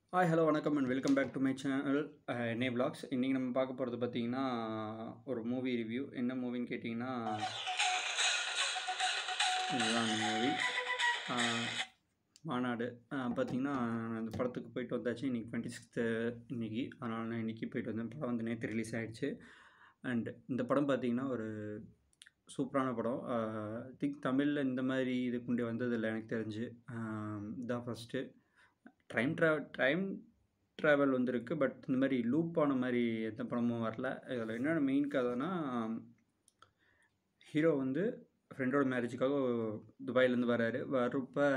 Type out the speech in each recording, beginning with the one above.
hi hello வணக்கம் and welcome back to my channel என்னே vlogs இன்றைக்கி நம்ம பார்க்க போகிறது பார்த்தீங்கன்னா ஒரு மூவி ரிவ்யூ என்ன மூவின்னு கேட்டிங்கன்னா இதுதான் மூவி மாநாடு அஹ் பார்த்தீங்கன்னா நான் இந்த படத்துக்கு போயிட்டு வந்தாச்சு இன்றைக்கி டுவெண்ட்டி சிக்ஸ்த்து இன்றைக்கி அதனால் நான் இன்றைக்கி போயிட்டு வந்தேன் படம் வந்து நேற்று ரிலீஸ் ஆகிடுச்சு அண்ட் இந்த படம் பார்த்தீங்கன்னா ஒரு சூப்பரான படம் திங்க் தமிழில் இந்த மாதிரி இதுக்கு முன்னாடி வந்ததில்லை எனக்கு தெரிஞ்சு இதான் first time travel time travel வந்திருக்கு பட் இந்த மாதிரி லூப் ஆன மாதிரி எந்த படமும் வரல இதில் என்னென்ன மெயின் கதைனா ஹீரோ வந்து ஃப்ரெண்டோட மேரேஜுக்காக துபாயிலேருந்து வராரு வரப்ப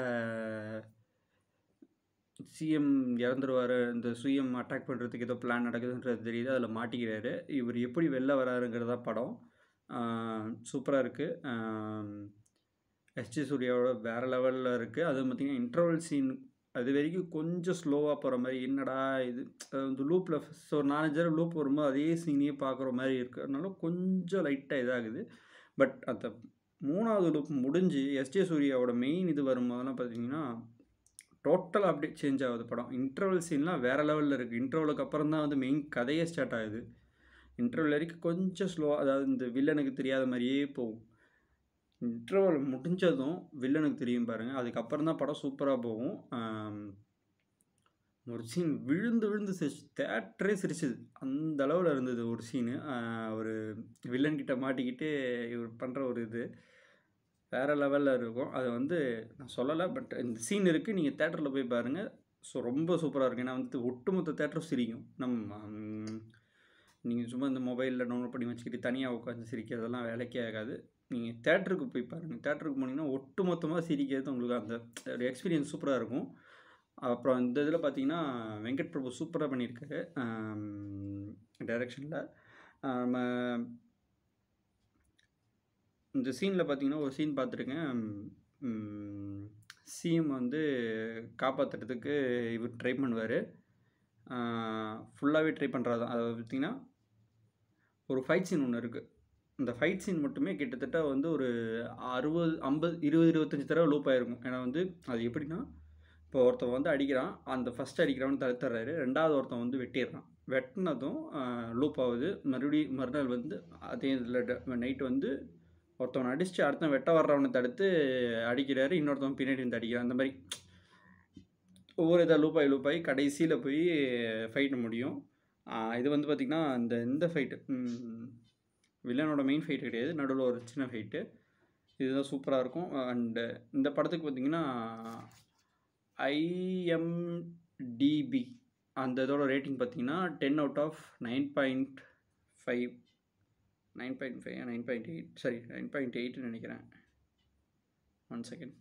சிஎம் இறந்துருவார் இந்த சிஎம் அட்டாக் பண்ணுறதுக்கு ஏதோ பிளான் நடக்குதுன்றது தெரியுது அதில் மாட்டிக்கிறாரு இவர் எப்படி வெளில வராருங்கிறதா படம் சூப்பராக இருக்குது எஸ்டி சூர்யாவோட வேறு லெவலில் இருக்குது அது பார்த்திங்கன்னா இன்டர்வல் சீன் அது வரைக்கும் கொஞ்சம் ஸ்லோவாக போகிற மாதிரி என்னடா இது இந்த லூப்பில் ஸோ நாலஞ்சு தடவை லூப் வரும்போது அதே சீனையே பார்க்குற மாதிரி இருக்குது அதனால கொஞ்சம் லைட்டாக இதாகுது பட் அந்த மூணாவது லூப் முடிஞ்சு எஸ்ஜே சூர்யாவோட மெயின் இது வரும்போதெல்லாம் பார்த்தீங்கன்னா டோட்டலாக அப்படியே சேஞ்ச் ஆகுது படம் இன்டர்வல் சீன்லாம் வேறு லெவலில் இருக்குது இன்டர்வலுக்கு அப்புறம் தான் வந்து மெயின் கதையே ஸ்டார்ட் ஆகுது இன்டர்வல் வரைக்கும் கொஞ்சம் ஸ்லோவாக அதாவது இந்த வில்லனுக்கு தெரியாத மாதிரியே போகும் இன்டர்வல் முடிஞ்சதும் வில்லனுக்கு தெரியும் பாருங்கள் அதுக்கப்புறம் தான் படம் சூப்பராக போகும் ஒரு சீன் விழுந்து விழுந்து சிரிச்சு தேட்டரே சிரிச்சுது அந்த அளவில் இருந்தது ஒரு சீனு ஒரு வில்லன்கிட்ட மாட்டிக்கிட்டு இவர் பண்ணுற ஒரு இது வேறு லெவலில் இருக்கும் அது வந்து நான் சொல்லலை பட் இந்த சீன் இருக்குது நீங்கள் தேட்டரில் போய் பாருங்கள் ஸோ ரொம்ப சூப்பராக இருக்கும் ஏன்னா வந்து ஒட்டுமொத்த தேட்டரும் சிரிக்கும் நம்ம நீங்கள் சும்மா இந்த மொபைலில் டவுன்லோட் பண்ணி வச்சுக்கிட்டு தனியாக உட்காந்து சிரிக்கிறதெல்லாம் வேலைக்கே ஆகாது நீங்கள் தேட்டருக்கு போய் பாருங்கள் தேட்டருக்கு போனீங்கன்னா ஒட்டு மொத்தமாக சிரிக்கிறது உங்களுக்கு அந்த ஒரு எக்ஸ்பீரியன்ஸ் சூப்பராக இருக்கும் அப்புறம் இந்த இதில் பார்த்தீங்கன்னா வெங்கட் பிரபு சூப்பராக பண்ணியிருக்காரு டைரக்ஷனில் நம்ம இந்த சீனில் பார்த்தீங்கன்னா ஒரு சீன் பார்த்துருக்கேன் சிஎம் வந்து காப்பாற்றுறதுக்கு இவர் ட்ரை பண்ணுவார் ஃபுல்லாகவே ட்ரை பண்ணுறது தான் அதை பார்த்திங்கன்னா ஒரு ஃபைட் சீன் ஒன்று இருக்குது இந்த ஃபைட் சீன் மட்டுமே கிட்டத்தட்ட வந்து ஒரு அறுபது ஐம்பது இருபது இருபத்தஞ்சி தடவை லூப் ஆகிருக்கும் ஏன்னா வந்து அது எப்படின்னா இப்போ ஒருத்தன் வந்து அடிக்கிறான் அந்த ஃபஸ்ட் அடிக்கிறவன் தடுத்துறாரு ரெண்டாவது ஒருத்தன் வந்து வெட்டிடுறான் வெட்டினதும் லூப் ஆகுது மறுபடியும் மறுநாள் வந்து அதே இதில் நைட்டு வந்து ஒருத்தவனை அடிச்சுட்டு அடுத்தவன் வெட்ட வர்றவனை தடுத்து அடிக்கிறாரு இன்னொருத்தவன் பின்னாடி வந்து அடிக்கிறான் அந்த மாதிரி ஒவ்வொரு இதாக லூப் ஆகி லூப் ஆகி கடைசியில் போய் ஃபைட் முடியும் இது வந்து பார்த்திங்கன்னா இந்த இந்த ஃபைட்டு வில்லனோட மெயின் ஃபைட் கிடையாது நடுவில் ஒரு சின்ன ஃபைட்டு இதுதான் சூப்பராக இருக்கும் அண்டு இந்த படத்துக்கு பார்த்திங்கன்னா ஐஎம்டிபி அந்த இதோட ரேட்டிங் பார்த்திங்கன்னா ten out of nine point five nine point five nine point eight sorry nine point எயிட்னு நினைக்கிறேன் one second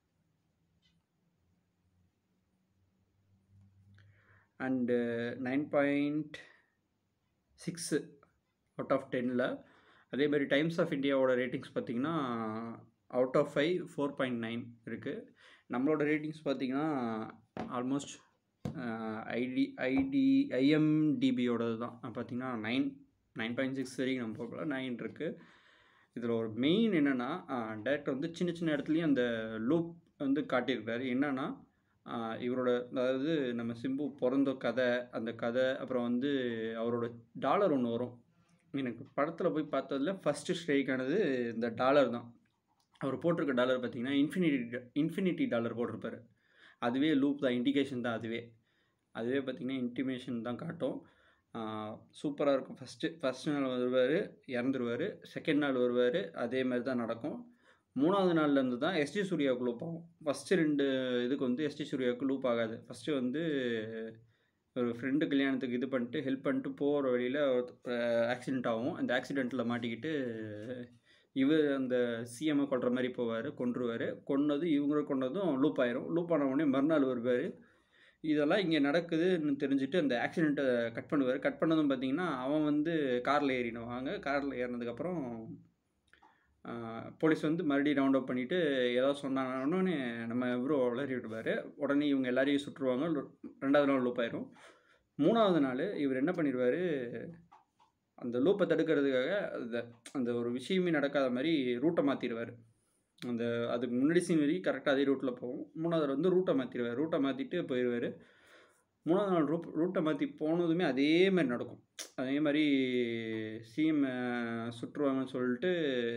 and nine point six out of டென்னில் அதே மாதிரி டைம்ஸ் ஆஃப் இந்தியாவோட ரேட்டிங்ஸ் பார்த்திங்கன்னா out of five four point nine இருக்குது நம்மளோட ratings பார்த்திங்கன்னா ஆல்மோஸ்ட் ஐடி ஐடி ஐஎம்டிபியோடது தான் பார்த்திங்கன்னா நைன் நைன் பாயிண்ட் சிக்ஸ் வரைக்கும் நம்ம போகல நைன் இருக்குது இதில் ஒரு மெயின் என்னென்னா டேரக்டர் வந்து சின்ன சின்ன இடத்துலையும் அந்த லூப் வந்து காட்டியிருக்காரு என்னென்னா இவரோட அதாவது நம்ம சிம்பு பிறந்த கதை அந்த கதை அப்புறம் வந்து அவரோட டாலர் ஒன்று வரும் எனக்கு படத்தில் போய் பார்த்ததில் ஃபஸ்ட்டு ஸ்ட்ரைக் ஆனது இந்த டாலர் தான் அவர் போட்டிருக்க டாலர் பார்த்திங்கன்னா இன்ஃபினிட்டி இன்ஃபினிட்டி டாலர் போட்டிருப்பார் அதுவே லூப் தான் இண்டிகேஷன் தான் அதுவே அதுவே பார்த்திங்கன்னா இன்டிமேஷன் தான் காட்டும் சூப்பராக இருக்கும் ஃபஸ்ட்டு ஃபஸ்ட் நாள் வருவார் இறந்துருவார் செகண்ட் நாள் வருவார் அதே மாதிரி தான் நடக்கும் மூணாவது நாள்லேருந்து தான் எஸ்டி சூர்யாவுக்கு லூப் ஆகும் ஃபஸ்ட்டு ரெண்டு இதுக்கு வந்து எஸ்டி சூர்யாவுக்கு லூப் ஆகாது ஃபஸ்ட்டு வந்து ஒரு ஃப்ரெண்டு கல்யாணத்துக்கு இது பண்ணிட்டு ஹெல்ப் பண்ணிட்டு போகிற வழியில் ஆக்சிடெண்ட் ஆகும் அந்த ஆக்சிடெண்ட்டில் மாட்டிக்கிட்டு இவர் அந்த சிஎம்ஐ கொள்கிற மாதிரி போவார் கொன்றுவார் கொன்னது இவங்க கொண்டதும் லூப் ஆயிரும் லூப் ஆன உடனே மறுநாள் வருவார் இதெல்லாம் இங்கே நடக்குதுன்னு தெரிஞ்சுட்டு அந்த ஆக்சிடெண்ட்டை கட் பண்ணுவார் கட் பண்ணதும் பார்த்தீங்கன்னா அவன் வந்து காரில் ஏறிடுவாங்க காரில் ஏறினதுக்கப்புறம் போலீஸ் வந்து மறுபடியும் ரவுண்ட் அப் பண்ணிவிட்டு ஏதாவது சொன்னாங்கன்னு நம்ம இவரும் வளரி விடுவார் உடனே இவங்க எல்லாரையும் சுட்டுருவாங்க ரெண்டாவது நாள் லூப் ஆயிரும் மூணாவது நாள் இவர் என்ன பண்ணிடுவார் அந்த லூப்பை தடுக்கிறதுக்காக அந்த அந்த ஒரு விஷயமே நடக்காத மாதிரி ரூட்டை மாற்றிடுவார் அந்த அதுக்கு முன்னாடி சீன் வரைக்கும் கரெக்டாக அதே ரூட்டில் போகும் மூணாவது வந்து ரூட்டை மாற்றிடுவார் ரூட்டை மாற்றிட்டு போயிடுவார் மூணாவது நாள் ரூப் ரூட்டை மாற்றி போனதுமே அதே மாதிரி நடக்கும் அதே மாதிரி சிஎம் சுற்றுவாங்கன்னு சொல்லிட்டு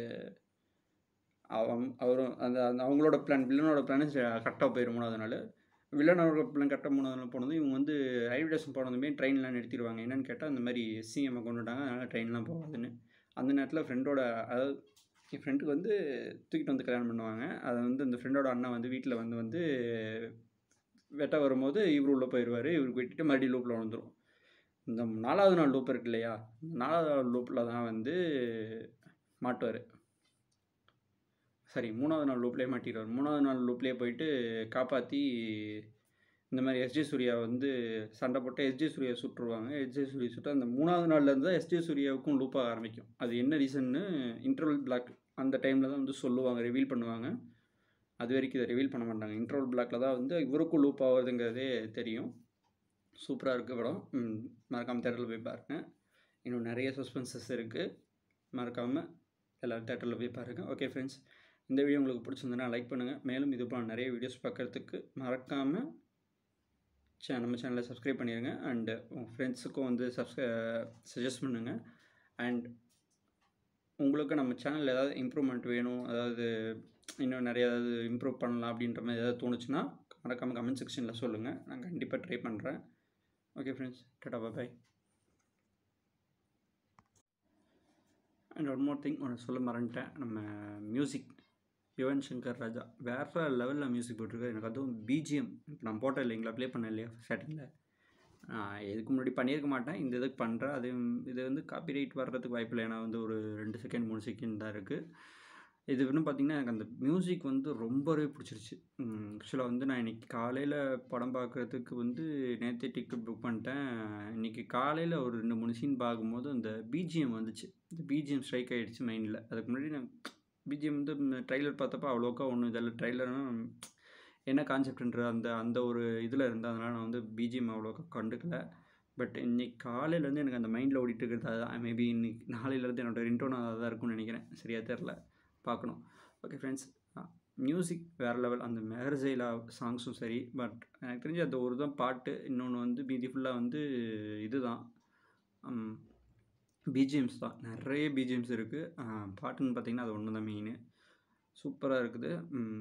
அவன் அவரும் அந்த அந்த அவங்களோட பிளான் வில்லனோட பிளான் கரெக்டாக போயிடும் மூணாவது நாள் வில்லனோட பிளான் கரெக்டாக மூணாவது நாள் போனதும் இவங்க வந்து ரயில்வே ஸ்டேஷன் போனதுமே ட்ரெயின்லாம் நிறுத்திடுவாங்க என்னென்னு கேட்டால் அந்த மாதிரி சிஎம்மை கொண்டுட்டாங்க அதனால் ட்ரெயின்லாம் போகாதுன்னு அந்த நேரத்தில் ஃப்ரெண்டோட அதாவது என் ஃப்ரெண்டுக்கு வந்து தூக்கிட்டு வந்து கல்யாணம் பண்ணுவாங்க அதை வந்து அந்த ஃப்ரெண்டோட அண்ணன் வந்து வீட்டில் வந்து வந்து வெட்ட வரும்போது இவர் உள்ளே போயிடுவார் இவருக்கு விட்டுட்டு மறுபடியும் லூப்பில் வந்துடும் இந்த நாலாவது நாள் லூப் இருக்கு இல்லையா இந்த நாலாவது நாள் லூப்பில் தான் வந்து மாட்டுவார் சரி மூணாவது நாள் லூப்லேயே மாட்டிடுவார் மூணாவது நாள் லூப்லேயே போயிட்டு காப்பாற்றி இந்த மாதிரி எஸ்ஜே சூர்யா வந்து சண்டை போட்டு எஸ்ஜே சூர்யா சுட்டுருவாங்க எஸ்ஜே சூர்யா சுட்டு அந்த மூணாவது நாள்லேருந்து தான் எஸ்ஜே சூர்யாவுக்கும் லூப்பாக ஆரம்பிக்கும் அது என்ன ரீசன்னு இன்டர்வல் பிளாக் அந்த டைமில் தான் வந்து சொல்லுவாங்க ரிவீல் பண்ணுவாங்க அது வரைக்கும் இதை ரிவீல் பண்ண மாட்டாங்க இன்டர்வல் பிளாக்கில் தான் வந்து இவருக்கும் லூப் ஆகுதுங்கிறதே தெரியும் சூப்பராக இருக்குது படம் மறக்காமல் தேட்டரில் போய் பாருங்கள் இன்னும் நிறைய சஸ்பென்சஸ் இருக்குது மறக்காமல் எல்லோரும் தேட்டரில் போய் பாருங்கள் ஓகே ஃப்ரெண்ட்ஸ் இந்த வீடியோ உங்களுக்கு பிடிச்சிருந்தனா லைக் பண்ணுங்கள் மேலும் இது போல நிறைய வீடியோஸ் பார்க்குறதுக்கு மறக்காமல் சே நம்ம சேனலை சப்ஸ்கிரைப் பண்ணிடுங்க அண்டு உங்கள் ஃப்ரெண்ட்ஸுக்கும் வந்து சப்ஸ்கிரை சஜஸ்ட் பண்ணுங்கள் அண்ட் உங்களுக்கு நம்ம சேனலில் ஏதாவது இம்ப்ரூவ்மெண்ட் வேணும் அதாவது இன்னும் நிறைய ஏதாவது இம்ப்ரூவ் பண்ணலாம் அப்படின்ற மாதிரி ஏதாவது தோணுச்சுன்னா மறக்காமல் கமெண்ட் செக்ஷனில் சொல்லுங்கள் நான் கண்டிப்பாக ட்ரை பண்ணுறேன் okay friends tata bye and one more thing ஒன்று சொல்ல மறந்துட்டேன் நம்ம மியூசிக் யுவன் சங்கர் ராஜா வேறு லெவலில் மியூசிக் போட்டிருக்காரு எனக்கு அதுவும் பிஜிஎம் இப்போ நான் போட்டேன் இல்லைங்களா ப்ளே பண்ணேன் இல்லையா ஸ்டார்டிங்கில் நான் எதுக்கு முன்னாடி பண்ணியிருக்க மாட்டேன் இந்த இதுக்கு பண்ணுறேன் அது இது வந்து காப்பி ரைட் வர்றதுக்கு வாய்ப்பு இல்லை ஏன்னா வந்து ஒரு ரெண்டு செகண்ட் மூணு செகண்ட் தான் இருக்குது இது இன்னும் பார்த்திங்கன்னா எனக்கு அந்த மியூசிக் வந்து ரொம்பவே பிடிச்சிருச்சு ஆக்சுவலாக வந்து நான் இன்றைக்கி காலையில் படம் பார்க்குறதுக்கு வந்து நேற்றே டிக்கெட் புக் பண்ணிட்டேன் இன்றைக்கி காலையில் ஒரு ரெண்டு மூணு சீன் பார்க்கும்போது அந்த பிஜிஎம் வந்துச்சு இந்த பிஜிஎம் ஸ்ட்ரைக் ஆகிடுச்சு மைண்டில் அதுக்கு முன்னாடி நான் பிஜிஎம் வந்து ட்ரைலர் பார்த்தப்போ அவ்வளோக்கா ஒன்றும் இதில் ட்ரைலர்னா என்ன கான்செப்ட்ன்ற அந்த அந்த ஒரு இதில் இருந்தேன் அதனால் நான் வந்து பிஜிஎம் அவ்வளோக்கா கண்டுக்கல பட் இன்னைக்கு காலையிலேருந்து எனக்கு அந்த மைண்டில் ஓடிட்டு இருக்கிறது அதுதான் மேபி இன்னைக்கு நாளையிலேருந்து என்னோடய ரிண்டோன் அதாக தான் இருக்கும்னு நினைக்கிறேன் சரியாக தெரில பார்க்கணும் ஓகே ஃப்ரெண்ட்ஸ் மியூசிக் வேறு லெவல் அந்த மெஹர்ஜெயிலா சாங்ஸும் சரி பட் எனக்கு தெரிஞ்சு அந்த ஒரு தான் பாட்டு இன்னொன்று வந்து மீதி ஃபுல்லாக வந்து இதுதான் பிஜிஎம்ஸ் தான் நிறைய பிஜிஎம்ஸ் இருக்குது பாட்டுன்னு பார்த்தீங்கன்னா அது ஒன்று தான் மெயின் சூப்பராக இருக்குது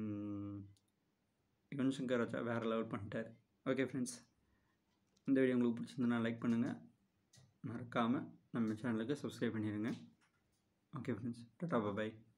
யுவன் சங்கர் ராஜா வேறு லெவல் பண்ணிட்டார் ஓகே ஃப்ரெண்ட்ஸ் இந்த வீடியோ உங்களுக்கு பிடிச்சிருந்தனா லைக் பண்ணுங்கள் மறக்காமல் நம்ம சேனலுக்கு சப்ஸ்கிரைப் பண்ணிடுங்க ஓகே ஃப்ரெண்ட்ஸ் டாட்டா பாய்